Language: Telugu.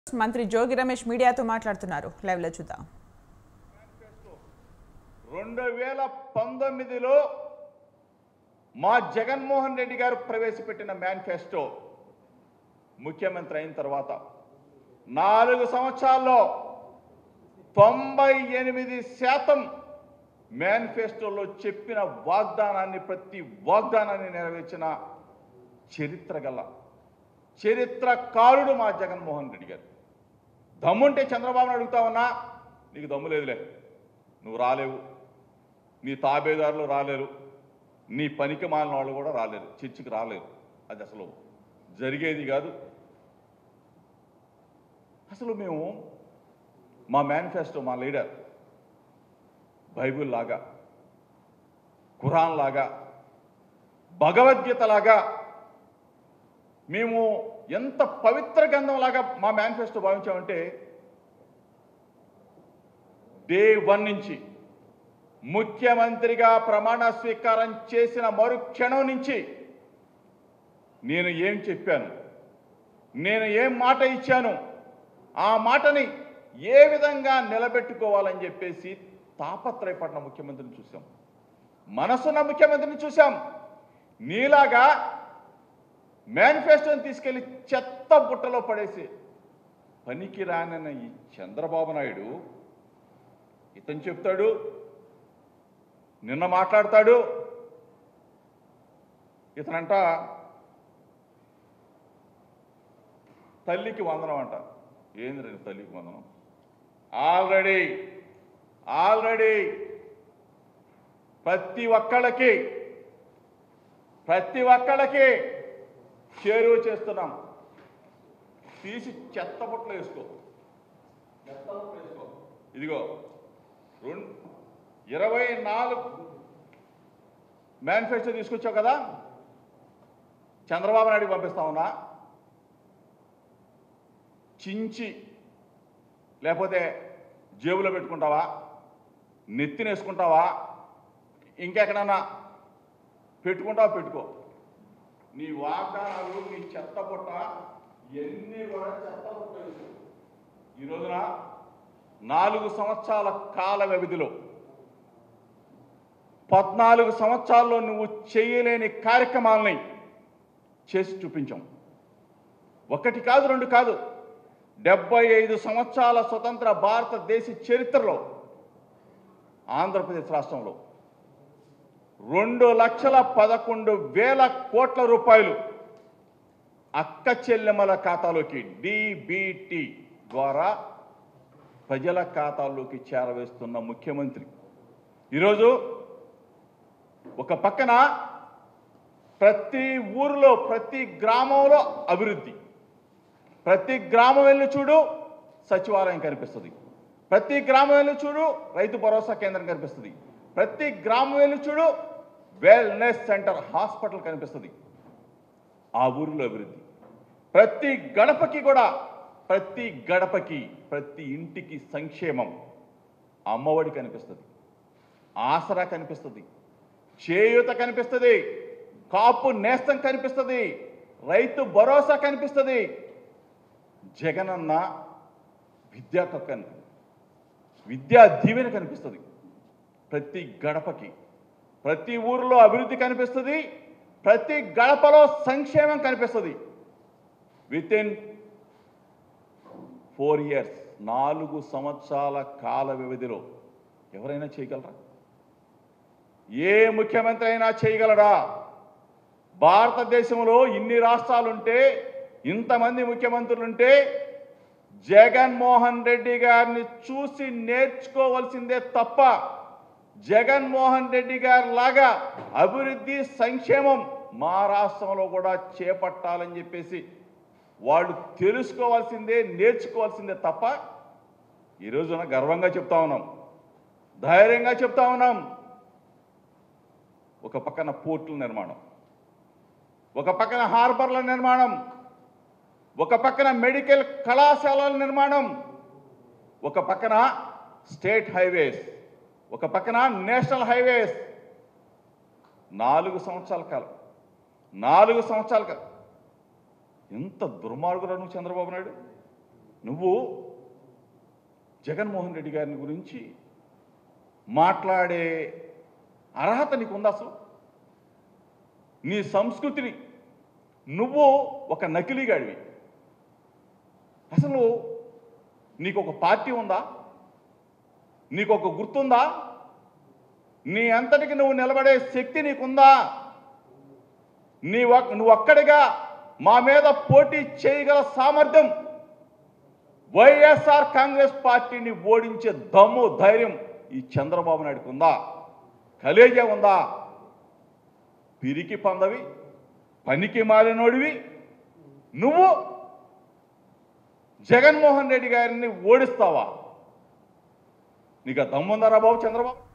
మంత్రి జోగి రమేష్ మీడియాతో మాట్లాడుతున్నారు లైవ్లో చూద్దాం రెండు వేల పంతొమ్మిదిలో మా జగన్మోహన్ రెడ్డి గారు ప్రవేశపెట్టిన మేనిఫెస్టో ముఖ్యమంత్రి అయిన తర్వాత నాలుగు సంవత్సరాల్లో తొంభై ఎనిమిది శాతం మేనిఫెస్టోలో చెప్పిన వాగ్దానాన్ని ప్రతి వాగ్దానాన్ని నెరవేర్చిన చరిత్ర గల చరిత్రకారుడు మా జగన్మోహన్ రెడ్డి గారు దమ్ముంటే చంద్రబాబుని అడుగుతా ఉన్నా నీకు దమ్ము లేదులే నువ్వు రాలేవు నీ తాబేదారులు రాలేరు నీ పనికి మాలిన వాళ్ళు కూడా రాలేరు చర్చికి రాలేరు అది అసలు జరిగేది కాదు అసలు మేము మా మేనిఫెస్టో మా లీడర్ బైబిల్ లాగా ఖురాన్ లాగా భగవద్గీత లాగా మేము ఎంత పవిత్ర గ్రంథం లాగా మా మేనిఫెస్టో భావించామంటే డే వన్ నుంచి ముఖ్యమంత్రిగా ప్రమాణ స్వీకారం చేసిన మరుక్షణం నుంచి నేను ఏం చెప్పాను నేను ఏం మాట ఇచ్చాను ఆ మాటని ఏ విధంగా నిలబెట్టుకోవాలని చెప్పేసి తాపత్రయపడిన ముఖ్యమంత్రిని చూసాం మనసున్న ముఖ్యమంత్రిని చూసాం నీలాగా మేనిఫెస్టోని తీసుకెళ్లి చెత్త బుట్టలో పడేసి పనికి రానన్న ఈ చంద్రబాబు నాయుడు ఇతను చెప్తాడు నిన్న మాట్లాడతాడు ఇతనంట తల్లికి వందనం అంట ఏంది రే తల్లికి వందనం ఆల్రెడీ ఆల్రెడీ ప్రతి ఒక్కళ్ళకి ప్రతి ఒక్కళ్ళకి చేరువ చేస్తున్నాం తీసి చెత్త బుట్టలో వేసుకో చెత్త బుట్టలో వేసుకో ఇదిగో రెండు ఇరవై నాలుగు మేనిఫెస్టో తీసుకొచ్చావు కదా చంద్రబాబు నాయుడు పంపిస్తా ఉన్నా చించి లేకపోతే జేబులో పెట్టుకుంటావా నెత్తినేసుకుంటావా ఇంకెక్కడన్నా పెట్టుకుంటావా పెట్టుకో నీ వాగ్దానాలు నీ చెత్త పుట్ట ఎన్ని కూడా చెత్త పుట్ట వేసుకో. ఈ రోజున నాలుగు సంవత్సరాల కాల వ్యవధిలో పద్నాలుగు సంవత్సరాల్లో నువ్వు చేయలేని కార్యక్రమాలని చేసి చూపించాం ఒకటి కాదు రెండు కాదు డెబ్బై ఐదు సంవత్సరాల స్వతంత్ర భారతదేశ చరిత్రలో ఆంధ్రప్రదేశ్ రాష్ట్రంలో రెండు లక్షల పదకొండు వేల కోట్ల రూపాయలు అక్క చెల్లెమ్మల ఖాతాలోకి డిబిటి ద్వారా ప్రజల ఖాతాల్లోకి చేరవేస్తున్న ముఖ్యమంత్రి ఈరోజు ఒక పక్కన ప్రతి ఊరిలో ప్రతి గ్రామంలో అభివృద్ధి ప్రతి గ్రామం వెళ్ళి చూడు సచివాలయం కనిపిస్తుంది ప్రతి గ్రామం వెళ్ళి చూడు రైతు భరోసా కేంద్రం కనిపిస్తుంది ప్రతి గ్రామం వెళ్ళి చూడు వెల్నెస్ సెంటర్ హాస్పిటల్ కనిపిస్తుంది ఆ ఊరిలో అభివృద్ధి ప్రతి గడపకి కూడా ప్రతి గడపకి ప్రతి ఇంటికి సంక్షేమం అమ్మఒడి కనిపిస్తుంది ఆసరా కనిపిస్తుంది చేయూత కనిపిస్తుంది కాపు నేస్తం కనిపిస్తుంది రైతు భరోసా కనిపిస్తుంది జగనన్న విద్యా కక్కన్ విద్యా దీవెన కనిపిస్తుంది ప్రతి గడపకి ప్రతి ఊరిలో అభివృద్ధి కనిపిస్తుంది ప్రతి గడపలో సంక్షేమం కనిపిస్తుంది విత్ ఇన్ ఫోర్ ఇయర్స్ నాలుగు సంవత్సరాల కాల వ్యవధిలో ఎవరైనా చేయగలరా ఏ ముఖ్యమంత్రి అయినా చేయగలరా భారతదేశంలో ఇన్ని రాష్ట్రాలుంటే ఇంతమంది ముఖ్యమంత్రులుంటే జగన్మోహన్ రెడ్డి గారిని చూసి నేర్చుకోవాల్సిందే తప్ప జగన్మోహన్ రెడ్డి గారి లాగా అభివృద్ధి సంక్షేమం మా రాష్ట్రంలో కూడా చేపట్టాలని చెప్పేసి వాళ్ళు తెలుసుకోవాల్సిందే నేర్చుకోవాల్సిందే తప్ప ఈ రోజున గర్వంగా చెప్తా ఉన్నాం ధైర్యంగా చెప్తా ఉన్నాం ఒక పక్కన పోర్టుల నిర్మాణం ఒక పక్కన హార్బర్ల నిర్మాణం ఒక పక్కన మెడికల్ కళాశాలల నిర్మాణం ఒక పక్కన స్టేట్ హైవేస్ ఒక పక్కన నేషనల్ హైవేస్ నాలుగు సంవత్సరాల కాలం నాలుగు సంవత్సరాల కాలం ఎంత దుర్మార్గురా నువ్వు చంద్రబాబు నాయుడు నువ్వు జగన్మోహన్ రెడ్డి గారిని గురించి మాట్లాడే అర్హత నీకుందా అసలు నీ సంస్కృతిని నువ్వు ఒక నకిలీగాడివి అసలు నీకు ఒక పార్టీ ఉందా నీకు ఒక గుర్తుందా నీ అంతటికి నువ్వు నిలబడే శక్తి నీకుందా నీ ఒక్- నువ్వు ఒక్కడిగా మా మీద పోటీ చేయగల సామర్థ్యం వైఎస్ఆర్ కాంగ్రెస్ పార్టీని ఓడించే దమ్ము ధైర్యం ఈ చంద్రబాబు నాయుడుకు ఉందా కలేజా ఉందా పిరికి పందవి పనికి మాలినోడివి నువ్వు జగన్మోహన్ రెడ్డి గారిని ఓడిస్తావా నీకు ఆ దమ్ముందరా బాబు చంద్రబాబు